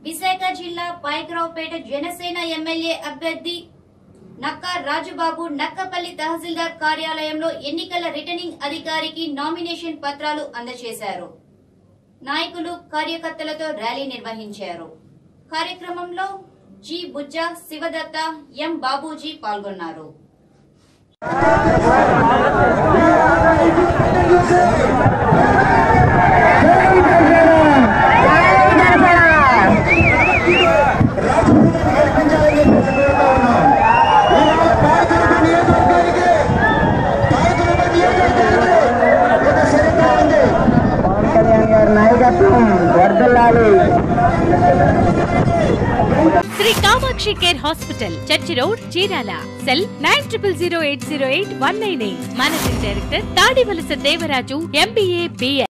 విశాఖ జిల్లా పైకరావుపేట జనసేన ఎమ్మెల్యే అభ్యర్థి నక్క రాజుబాబు నక్కపల్లి తహసీల్దార్ కార్యాలయంలో ఎన్నికల రిటర్నింగ్ అధికారికి నామినేషన్ పత్రాలు అందజేశారు నాయకులు కార్యకర్తలతో ర్యాలీ నిర్వహించారు కార్యక్రమంలో జి బుజ్జ శివదత్త ఎం బాబూజీ పాల్గొన్నారు పవన్ కళ్యాణ్ గారి నాయకత్వం వర్దల్లాలి Sri Kamakshi care hospital church road Chirala cell nine triple zero eight zero eight one nine eight managing director Tadivalasa Devaraju MBA BL